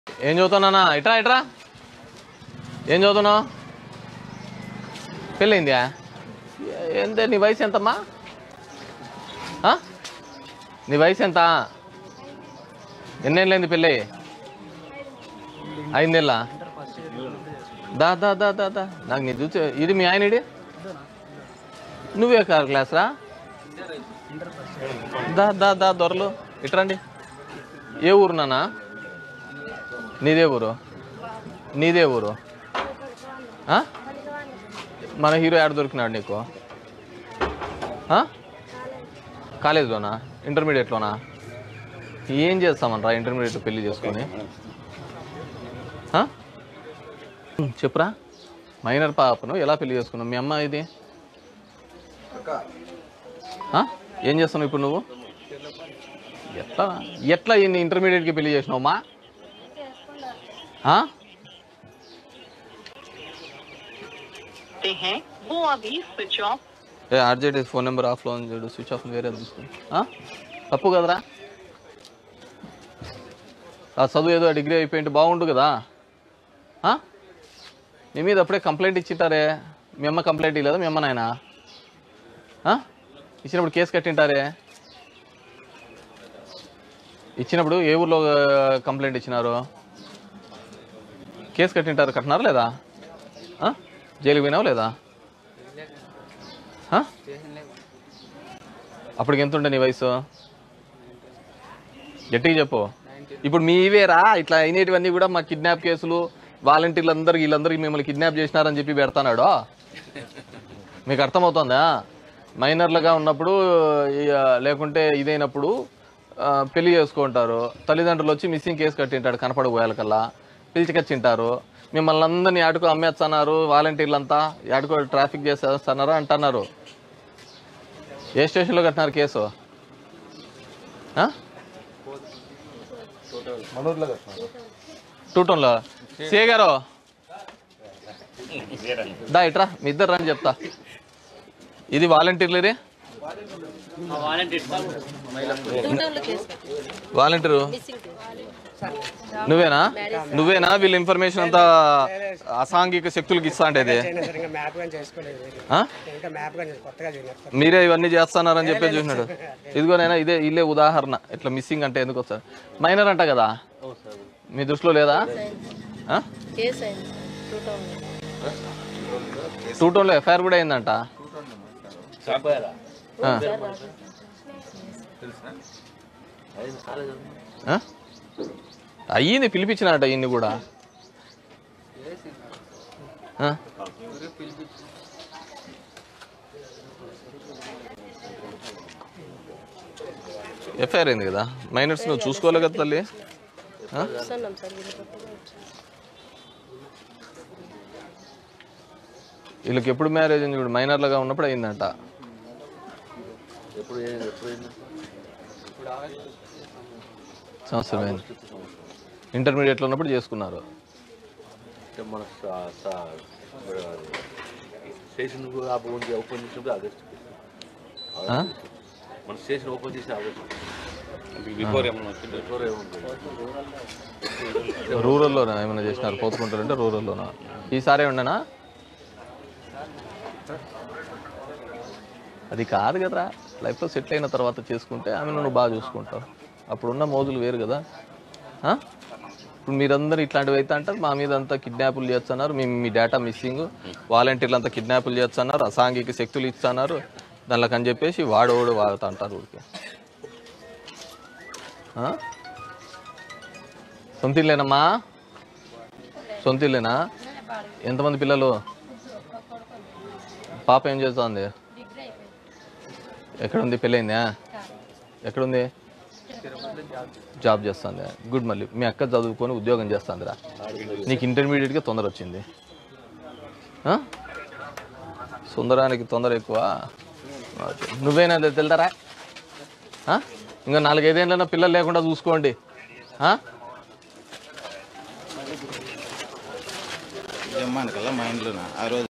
ఏం చదువుతున్నానా ఇట్రా ఇట్రా ఏం చదువుతున్నావు పెళ్ళైందా ఎంత నీ వయసు ఎంతమ్మా ఆ? నీ వయసు ఎంత ఎన్నేళ్ళైంది పెళ్ళి ఐదేళ్ళ దా దా దా దా దా నాకు నీ చూసి ఇది మీ ఆయన ఇడి నువ్వే కారు క్లాస్ రా దా దా దా దొరలు ఇట్రండి ఏ ఊరు నాన్న నీదే ఊరు నీదే ఊరు ఆ? మన హీరో యాడ్ దొరికినాడు నీకు ఆ? కాలేజ్లోనా ఇంటర్మీడియట్లోనా ఏం చేస్తామనరా ఇంటర్మీడియట్ పెళ్లి చేసుకొని ఆ? ఉమ్, చెప్పురా మైనర్ పాపను ఎలా పెళ్లి చేసుకున్నావు మీ అమ్మ ఇది ఆ? ఏం చేస్తున్నావు ఇప్పుడు నువ్వు ఎట్లా ఎట్లా ఇన్ని ఇంటర్మీడియట్కి పెళ్లి చేసినావు మా करते हैं वो अभी स्विच ऑफ ఏ ఆర్జేడి ఫోన్ నెంబర్ ఆఫ్లో ఉంది చూడు స్విచ్ ఆఫ్ వేరే తీసుకుని తప్పు కదరా ఆ చదువు ఏదో డిగ్రీ అయిపోయింటే బాగుండు కదా ఆ? నీ మీద అప్పుడే కంప్లైంట్ ఇచ్చింటారే మీ అమ్మ కంప్లైంట్ ఇవ్వలేదా మీ అమ్మ నాయన ఆ? ఇచ్చినప్పుడు కేసు కట్టింటారే ఇచ్చినప్పుడు ఏ ఊర్లో ఆ, కంప్లైంట్ ఇచ్చినారు కేసు కట్టింటారు కట్టినారా లేదా ఆ? జైలుకి పోయినావు లేదా ఆ? అప్పటికి ఎంత ఉండే నీ వయసు గట్టిగా చెప్పు ఇప్పుడు మీవేరా ఇట్లా అయినటివన్నీ కూడా మా కిడ్నాప్ కేసులు వాలంటీర్లు అందరు వీళ్ళందరికీ మిమ్మల్ని కిడ్నాప్ చేసినారని చెప్పి పెడతానాడు మీకు అర్థమవుతుందా మైనర్లుగా ఉన్నప్పుడు ఇక లేకుంటే ఇదైనప్పుడు ఆ, పెళ్లి చేసుకుంటారు తల్లిదండ్రులు వచ్చి మిస్సింగ్ కేసు కట్టింటాడు కనపడబోయాలకల్లా పిలిచికొచ్చింటారు మిమ్మల్ని అందరినీ ఆడుకో అమ్మేస్తున్నారు వాలంటీర్లు అంతా ఆడుకో ట్రాఫిక్ చేసేస్తున్నారు అంటున్నారు ఏ స్టేషన్లో కట్టినారు కేసు ఆ? టూ టౌన్లో సే గారు దా ఇట్రా మీ ఇద్దరు రండి చెప్తా ఇది వాలంటీర్లేరే వాలంటీరు నువ్వేనా నువ్వేనా వీళ్ళ ఇన్ఫర్మేషన్ అంతా అసాంఘిక శక్తులకు ఇస్తా అంటే అయినా సరే ఇంకా మ్యాప్ కానీ చేసుకోలేదు ఇంకా మ్యాప్ కానీ కొత్తగా చేయలేదు మీరే ఇవన్నీ చేస్తున్నారని చెప్పి చూసినాడు ఇదిగోనైనా ఇదే ఇల్లే ఉదాహరణ ఇట్లా మిస్సింగ్ అంటే ఎందుకు వస్తారు మైనర్ అంట కదా మీ దృష్టిలో లేదా ఆ? కేసు అయింది టూ టౌన్ టూ టౌన్లో ఎఫ్ఐఆర్ కూడా అయిందంట ఆ. ఆ? అయ్యింది పిలిపించినట ఇన్ని కూడా ఆ? ఎఫ్ఐఆర్ అయింది కదా మైనర్స్ నువ్వు చూసుకోవాలి కదా తల్లి ఆ? చూస్తున్నాం సార్ వీళ్ళు కొత్తగా వచ్చారు వీళ్ళకి ఎప్పుడు మ్యారేజ్ అయింది చూడు మైనర్లుగా ఉన్నప్పుడు అయిందంట సంవత్సరం అయింది ఇంటర్మీడియట్లో ఉన్నప్పుడు చేసుకున్నారు అంటే మన స- స- స్టేషన్ ఓపెన్ ఓపెన్ చేసినప్పుడు ఆగస్ట్ ఆ? మన స్టేషన్ ఓపెన్ చేసి ఆగస్ట్ బిఫోర్ ఏమన్నా బిఫోర్ ఏముంది రూరల్లోనా ఏమైనా చేసినారు పోతుకుంటారంటే రూరల్లోనా ఈసారి ఉండనా అది కాదు కదరా లైఫ్లో సెటిల్ అయిన తర్వాత చేసుకుంటే ఆమెను నువ్వు బాగా చూసుకుంటావు అప్పుడున్న మోజులు వేరు కదా ఆ? ఇప్పుడు మీరందరూ ఇట్లాంటివి అయితే అంటారు మా మీద అంతా కిడ్నాపులు చేస్తున్నారు మీ మీ డేటా మిస్సింగ్ వాలంటీర్లు అంతా కిడ్నాపులు చేస్తున్నారు అసాంఘిక శక్తులు ఇస్తున్నారు దానిలోకి అని చెప్పేసి వాడోడు వాడుతా అంటారు ఊరికి ఆ? సొంత ఇల్లేనమ్మా సొంత ఇల్లేనా ఎంతమంది పిల్లలు పాప ఏం చేస్తుంది ఎక్కడుంది పెళ్ళైందా ఎక్కడుంది జాబ్ చేస్తుంది గుడ్ మళ్ళీ మీ అక్క చదువుకొని ఉద్యోగం చేస్తుందిరా నీకు ఇంటర్మీడియట్గా తొందర వచ్చింది ఆ? సుందరానికి తొందర ఎక్కువ ఓకే. నువ్వేనా తెలుతారా ఇంకా నాలుగైదేళ్ళైనా పిల్లలు లేకుండా చూసుకోండి ఆ? జమ్మానికల్లా మా ఇంట్లోనా ఆ రోజు